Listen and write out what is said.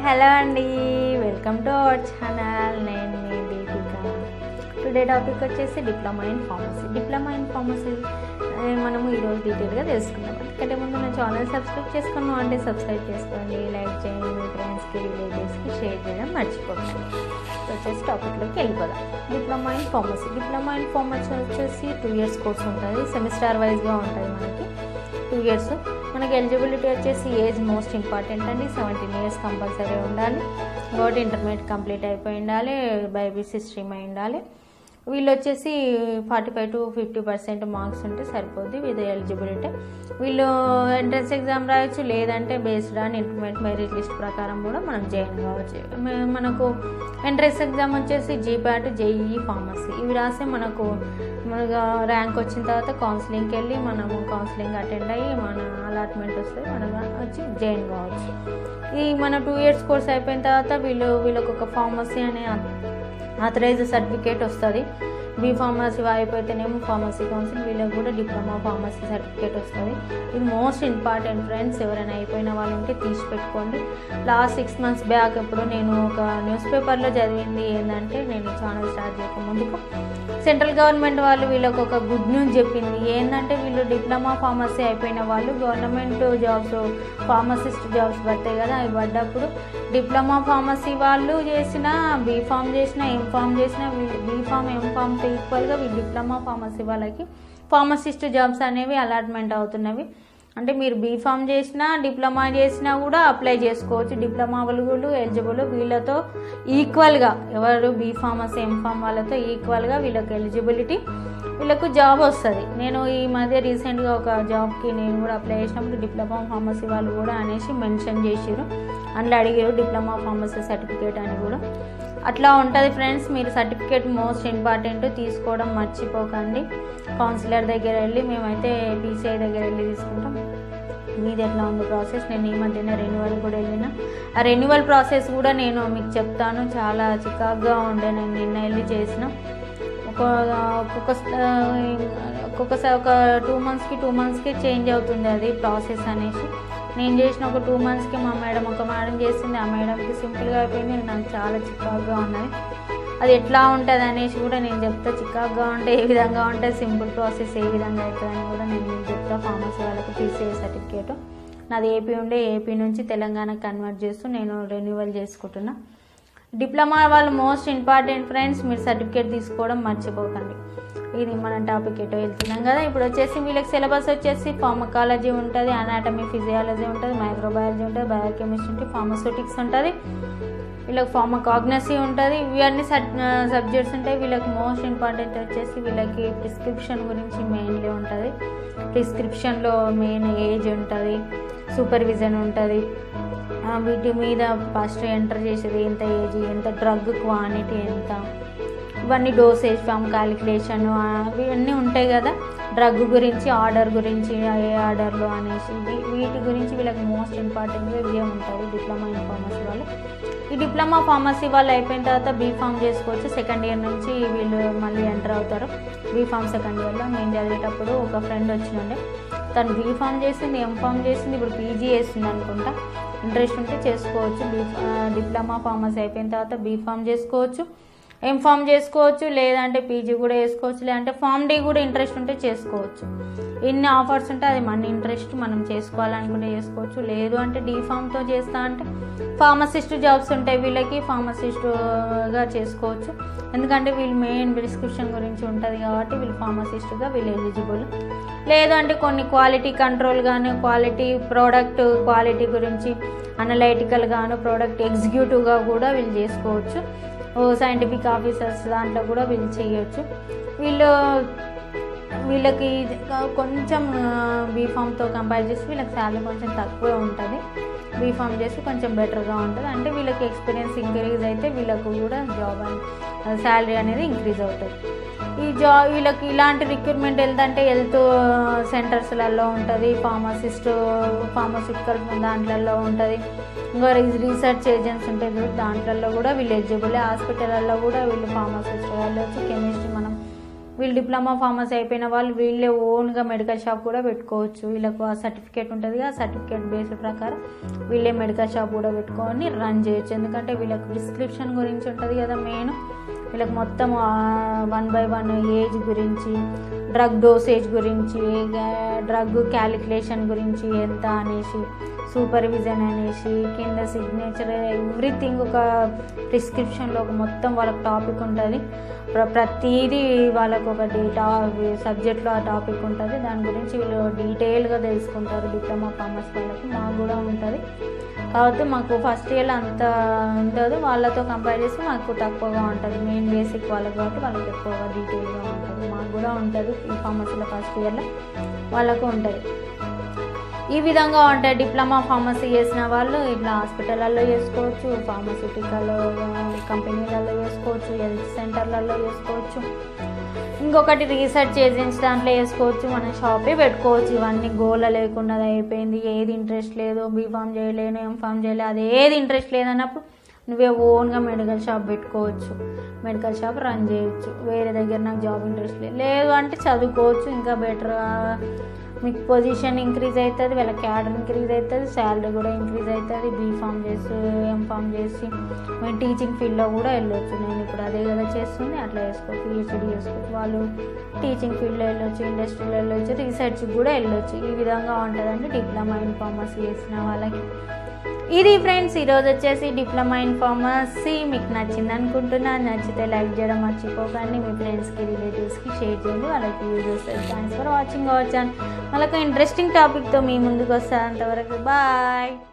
hello అండి welcome to our channel నేను మీ దీపిక టుడే టాపిక్ వచ్చేసి diploma in pharmacy diploma in pharmacy మనము ఈరోజు డీటెయిల్గా తెలుసుకుందాం ఎందుకంటే ముందు నా ఛానల్ సబ్స్క్రైబ్ చేసుకున్నాం అంటే సబ్స్క్రైబ్ చేసుకోండి లైక్ చేయండి మీ ఫ్రెండ్స్కి రిలేటివ్స్కి షేర్ చేయడం మర్చిపోకండి వచ్చేసి టాపిక్లోకి వెళ్ళిపోదాం diploma in pharmacy diploma in pharmacy వచ్చేసి టూ ఇయర్స్ కోర్స్ ఉంటుంది సెమిస్టర్ వైజ్గా ఉంటుంది మనకి టూ ఇయర్స్ మనకి ఎలిజిబిలిటీ వచ్చేసి ఏజ్ మోస్ట్ ఇంపార్టెంట్ అండి సెవెంటీన్ ఇయర్స్ కంపల్సరీ ఉండాలి ఇంకోటి ఇంటర్మీడియట్ కంప్లీట్ అయిపోయి ఉండాలి బైబీసీ స్ట్రీమ్ అయి ఉండాలి వీళ్ళు వచ్చేసి forty five to fifty percent marks ఉంటే సరిపోద్ది విత్ ఎలిజిబిలిటీ వీళ్ళు ఎంట్రన్స్ ఎగ్జామ్ రాయొచ్చు లేదంటే based on intermediate merit list ప్రకారం కూడా మనం జాయిన్ కావచ్చు మే- మనకు ఎంట్రన్స్ ఎగ్జామ్ వచ్చేసి జీపాట్ జేఈఈ ఫార్మసీ ఇవి రాస్తే మనకు మనకు ర్యాంక్ వచ్చిన తర్వాత కౌన్సిలింగ్కి వెళ్ళి మనము కౌన్సిలింగ్ అటెండ్ అయ్యి మన అలాట్మెంట్ వస్తే మనం వచ్చి జాయిన్ కావచ్చు ఈ మన టూ ఇయర్స్ కోర్స్ అయిపోయిన తర్వాత వీళ్ళు వీళ్ళకి ఒక ఫార్మసీ అనే ఆథరైజ్ సర్టిఫికేట్ వస్తుంది బీ ఫార్మసీ అయిపోతేనేమో ఫార్మసీ కౌన్సిల్ వీళ్ళకి కూడా డిప్లొమా ఫార్మసీ సర్టిఫికేట్ వస్తుంది ఇది మోస్ట్ ఇంపార్టెంట్ ఫ్రెండ్స్ ఎవరైనా అయిపోయిన వాళ్ళు ఉంటే తీసి పెట్టుకోండి లాస్ట్ సిక్స్ మంత్స్ బ్యాక్ ఎప్పుడు నేను ఒక న్యూస్ పేపర్లో చదివింది ఏంటంటే నేను ఈ ఛానల్ స్టార్ట్ చేయక ముందుకు సెంట్రల్ గవర్నమెంట్ వాళ్ళు వీళ్ళకి ఒక గుడ్ న్యూస్ చెప్పింది ఏంటంటే వీళ్ళు డిప్లొమా ఫార్మసీ అయిపోయిన వాళ్ళు గవర్నమెంట్ జాబ్స్ ఫార్మసిస్ట్ జాబ్స్ పడతాయి కదా అవి పడ్డప్పుడు డిప్లొమా ఫార్మసీ వాళ్ళు చేసిన బీఫామ్ చేసిన ఎం ఫామ్ చేసిన బీఫామ్ ఎం ఫామ్తో ఈక్వల్గా వీళ్ళు డిప్లొమా ఫార్మసీ వాళ్ళకి ఫార్మసిస్ట్ జాబ్స్ అనేవి అలాట్మెంట్ అవుతున్నవి అంటే మీరు బీఫామ్ చేసినా డిప్లొమా చేసినా కూడా అప్లై చేసుకోవచ్చు డిప్లొమా వాళ్ళు కూడా ఎలిజిబుల్ వీళ్ళతో ఈక్వల్గా ఎవరు బీఫామస్ ఎంఫామ్ వాళ్ళతో ఈక్వల్గా వీళ్ళకి ఎలిజిబిలిటీ వీళ్ళకు జాబ్ వస్తుంది నేను ఈ మధ్య రీసెంట్గా ఒక జాబ్కి నేను కూడా అప్లై చేసినప్పుడు డిప్లొమా ఫార్మసీ వాళ్ళు కూడా అనేసి మెన్షన్ చేసారు అందులో అడిగారు డిప్లొమా ఫార్మసీ సర్టిఫికేట్ అని కూడా అట్లా ఉంటుంది ఫ్రెండ్స్ మీరు సర్టిఫికేట్ మోస్ట్ ఇంపార్టెంట్ తీసుకోవడం మర్చిపోకండి కౌన్సిలర్ దగ్గర వెళ్ళి మేమైతే పీసీఐ దగ్గర వెళ్ళి తీసుకుంటాం మీది ఎట్లా ఉంది ప్రాసెస్ నేను ఈ మధ్యన రెన్యువల్ కూడా వెళ్ళిన ఆ రెన్యువల్ ప్రాసెస్ కూడా నేను మీకు చెప్తాను చాలా చికాగ్గా ఉండే నేను నిన్న వెళ్ళి చేసిన ఒక ఒక్కొక్క ఆ, ఒక్కొక్కసారి ఒక టూ మంత్స్కి టూ మంత్స్కి చేంజ్ అవుతుంది అది ప్రాసెస్ అనేసి నేను చేసిన ఒక టూ మంత్స్కి మా మేడం ఒక మేడం చేసింది ఆ మేడంకి సింపుల్గా అయిపోయింది నాకు చాలా చికాగ్గా ఉన్నది అది ఎట్లా ఉంటుంది అనేసి కూడా నేను చెప్తా చికాగ్గా ఉంటే ఏ విధంగా ఉంటుంది సింపుల్ ప్రాసెస్ ఏ విధంగా అవుతుంది అని కూడా నేను మీకు చెప్తా ఫార్మసీ వాళ్ళకి పీసీఐ సర్టిఫికేట్ నాది ఏపీ ఉండే ఏపీ నుంచి తెలంగాణకు కన్వర్ట్ చేస్తూ నేను రెన్యువల్ చేసుకుంటున్నా డిప్లొమా వాళ్ళు మోస్ట్ ఇంపార్టెంట్ ఫ్రెండ్స్ మీరు సర్టిఫికేట్ తీసుకోవడం మర్చిపోకండి ఇది మన టాపిక్ ఎటో వెళ్తున్నాం కదా ఇప్పుడు వచ్చేసి వీళ్ళకి సిలబస్ వచ్చేసి ఫార్మకాలజీ ఉంటుంది అనాటమీ ఫిజియాలజీ ఉంటుంది మైక్రోబయాలజీ ఉంటుంది బయోకెమిస్ట్రీ ఉంటుంది ఫార్మస్యూటిక్స్ ఉంటుంది వీళ్ళకి ఫార్మకాగ్నసీ ఉంటుంది ఇవన్నీ సబ్జెక్ట్స్ ఉంటాయి వీళ్ళకి మోస్ట్ ఇంపార్టెంట్ వచ్చేసి వీళ్ళకి ప్రిస్క్రిప్షన్ గురించి మెయిన్లీ ఉంటుంది ప్రిస్క్రిప్షన్లో మెయిన్ ఏజ్ ఉంటుంది సూపర్విజన్ ఉంటుంది ఆ, వీటి మీద ఫస్ట్ ఎంటర్ చేసేది ఎంత ఏజ్ ఎంత డ్రగ్ క్వాంటిటీ ఎంత ఇవన్నీ డోసేజ్ ఫామ్ క్యాలిక్యులేషన్ ఇవన్నీ ఉంటాయి కదా డ్రగ్ గురించి ఆర్డర్ గురించి ఏ ఆర్డర్లో అనేసి వీ- వీటి గురించి వీళ్ళకి మోస్ట్ ఇంపార్టెంట్గా ఇవే ఉంటుంది డిప్లొమా ఇన్ ఫార్మసీ వాళ్ళు ఈ డిప్లొమా ఫార్మసీ వాళ్ళు అయిపోయిన తర్వాత బీఫామ్ చేసుకోవచ్చు సెకండ్ ఇయర్ నుంచి వీళ్ళు మళ్ళీ ఎంటర్ అవుతారు బీఫామ్ సెకండ్ ఇయర్లో నేను చదివేటప్పుడు ఒక ఫ్రెండ్ వచ్చినుండే తను బీఫామ్ చేసింది ఎంఫామ్ చేసింది ఇప్పుడు పీజీ చేస్తుంది అనుకుంటా ఇంట్రెస్ట్ ఉంటే చేసుకోవచ్చు బీ డిప్లొమా ఫార్మసీ అయిపోయిన తర్వాత బీఫామ్ చేసుకోవచ్చు ఎంఫామ్ చేసుకోవచ్చు లేదంటే పీజీ కూడా చేసుకోవచ్చు లేదంటే ఫామ్ డి కూడా ఇంట్రెస్ట్ ఉంటే చేసుకోవచ్చు ఎన్ని ఆఫర్స్ ఉంటే అది మన ఇంట్రెస్ట్ మనం చేసుకోవాలనుకుంటే చేసుకోవచ్చు లేదు అంటే డీఫామ్తో చేస్తా అంటే ఫార్మసిస్ట్ జాబ్స్ ఉంటాయి వీళ్ళకి ఫార్మసిస్ట్గా చేసుకోవచ్చు ఎందుకంటే వీళ్ళు మెయిన్ ప్రిస్క్రిప్షన్ గురించి ఉంటుంది కాబట్టి వీళ్ళు ఫార్మసిస్ట్గా వీళ్ళు ఎలిజిబుల్ లేదు అంటే కొన్ని క్వాలిటీ కంట్రోల్ కానీ క్వాలిటీ ప్రోడక్ట్ క్వాలిటీ గురించి అనలైటికల్ గాను ప్రోడక్ట్ ఎగ్జిక్యూటివ్గా కూడా వీళ్ళు చేసుకోవచ్చు సైంటిఫిక్ ఆఫీసర్స్ దాంట్లో కూడా వీళ్ళు చేయొచ్చు వీళ్ళు వీళ్ళకి ఇది కా- కొంచెం బీఫామ్తో కంపేర్ చేసి వీళ్ళకి శాలరీ కొంచెం తక్కువే ఉంటుంది బీఫామ్ చేసి కొంచెం బెటర్గా ఉంటుంది అంటే వీళ్ళకి ఎక్స్పీరియన్స్ ఇంక్రీజ్ అయితే వీళ్ళకు కూడా జాబ్ అని శాలరీ అనేది ఇంక్రీజ్ అవుతుంది ఈ జాబ్ వీళ్ళకి ఇలాంటి రిక్రూట్మెంట్ వెళ్తుంటే హెల్త్ సెంటర్స్లలో ఉంటుంది ఫార్మసిస్ట్ ఫార్మసిటికల్ దాంట్లలో ఉంటుంది ఇంకా రీసెర్చ్ ఏజెన్సీ ఉంటాయి చూడు దాంట్లలో కూడా వీళ్ళు ఎలిజిబుల్ హాస్పిటల్లో కూడా వీళ్ళు ఫార్మసిస్ట్ వెళ్ళొచ్చు కెమిస్ట్రీ మనం వీళ్ళు డిప్లొమా ఫార్మసీ అయిపోయిన వాళ్ళు వీళ్ళే ఓన్గా మెడికల్ షాప్ కూడా పెట్టుకోవచ్చు వీళ్ళకు ఆ సర్టిఫికేట్ ఉంటుంది ఆ సర్టిఫికేట్ బేస్ ప్రకారం వీళ్ళే మెడికల్ షాప్ కూడా పెట్టుకొని రన్ చేయొచ్చు ఎందుకంటే వీళ్ళకి ప్రిస్క్రిప్షన్ గురించి ఉంటుంది కదా మెయిన్ వీళ్ళకి మొత్తం వన్ బై వన్ ఏజ్ గురించి డ్రగ్ డోసేజ్ గురించి డ్రగ్ క్యాలిక్యులేషన్ గురించి ఎంత అనేసి సూపర్విజన్ అనేసి కింద సిగ్నేచర్ ఎవ్రీథింగ్ ఒక ప్రిస్క్రిప్షన్లో ఒక మొత్తం వాళ్ళకి టాపిక్ ఉంటుంది ప్ర ప్రతిదీ వాళ్ళకు ఒకటి టా సబ్జెక్ట్లో ఆ టాపిక్ ఉంటుంది దాని గురించి వీళ్ళు డీటెయిల్గా తెలుసుకుంటారు డిప్లొమా ఫార్మసీ వాళ్ళకి మాకు కూడా ఉంటుంది కాబట్టి మాకు ఫస్ట్ ఇయర్లో అంత ఉండదు వాళ్ళతో కంపేర్ చేసి మాకు తక్కువగా ఉంటుంది మెయిన్ బేసిక్ వాళ్ళకి కాబట్టి వాళ్ళకి ఎక్కువగా డీటెయిల్గా ఉంటుంది మాకు కూడా ఉంటుంది ఈ ఫార్మసీలో ఫస్ట్ ఇయర్లో వాళ్ళకు ఉంటుంది ఈ విధంగా ఉంటాయి డిప్లొమా ఫార్మసీ చేసిన వాళ్ళు ఇట్లా హాస్పిటల్లో చేసుకోవచ్చు ఫార్మస్యూటికల్ కంపెనీలలో చేసుకోవచ్చు హెల్త్ సెంటర్లలో చేసుకోవచ్చు ఇంకొకటి రీసెర్చ్ ఏజెన్సీ దాంట్లో వేసుకోవచ్చు మన షాపే పెట్టుకోవచ్చు ఇవన్నీ గోల లేకుండా అది అయిపోయింది ఏది ఇంట్రెస్ట్ లేదు బీఫామ్ చేయలేను ఏం ఫామ్ చేయలేదు అది ఏది ఇంట్రెస్ట్ లేదన్నప్పుడు నువ్వే ఓన్గా మెడికల్ షాప్ పెట్టుకోవచ్చు మెడికల్ షాప్ రన్ చేయొచ్చు వేరే దగ్గర నాకు జాబ్ ఇంట్రెస్ట్ లేదు లేదు అంటే చదువుకోవచ్చు ఇంకా బెటర్గా మీకు పొజిషన్ ఇంక్రీజ్ అవుతుంది వీళ్ళ క్యాడర్ ఇంక్రీజ్ అవుతుంది శాలరీ కూడా ఇంక్రీజ్ అవుతుంది బీఫామ్ చేసి ఎంఫామ్ చేసి మేము టీచింగ్ ఫీల్డ్లో కూడా వెళ్ళొచ్చు నేను ఇప్పుడు అదే కదా చేస్తుంది అట్లా వేసుకోవచ్చు పిహెచ్డీ చేసుకోవచ్చు వాళ్ళు టీచింగ్ ఫీల్డ్లో వెళ్ళొచ్చు ఇండస్ట్రీలో వెళ్ళొచ్చు రీసెర్చ్కి కూడా వెళ్ళొచ్చు ఈ విధంగా ఉంటుందండి డిప్లొమా ఇన్ ఫార్మసీ చేసిన వాళ్ళకి ఇది ఫ్రెండ్స్ ఈరోజు వచ్చేసి డిప్లొమా ఇన్ ఫార్మసీ మీకు నచ్చింది అనుకుంటున్నా నచ్చితే లైక్ చేయడం మర్చిపోకండి మీ ఫ్రెండ్స్కి రిలేటివ్స్కి షేర్ చేయండి వాళ్ళకి యూజ్ వస్తుంది thanks for watching our channel వాళ్ళకి ఇంట్రెస్టింగ్ టాపిక్తో మీ ముందుకు వస్తుంది అంతవరకు బాయ్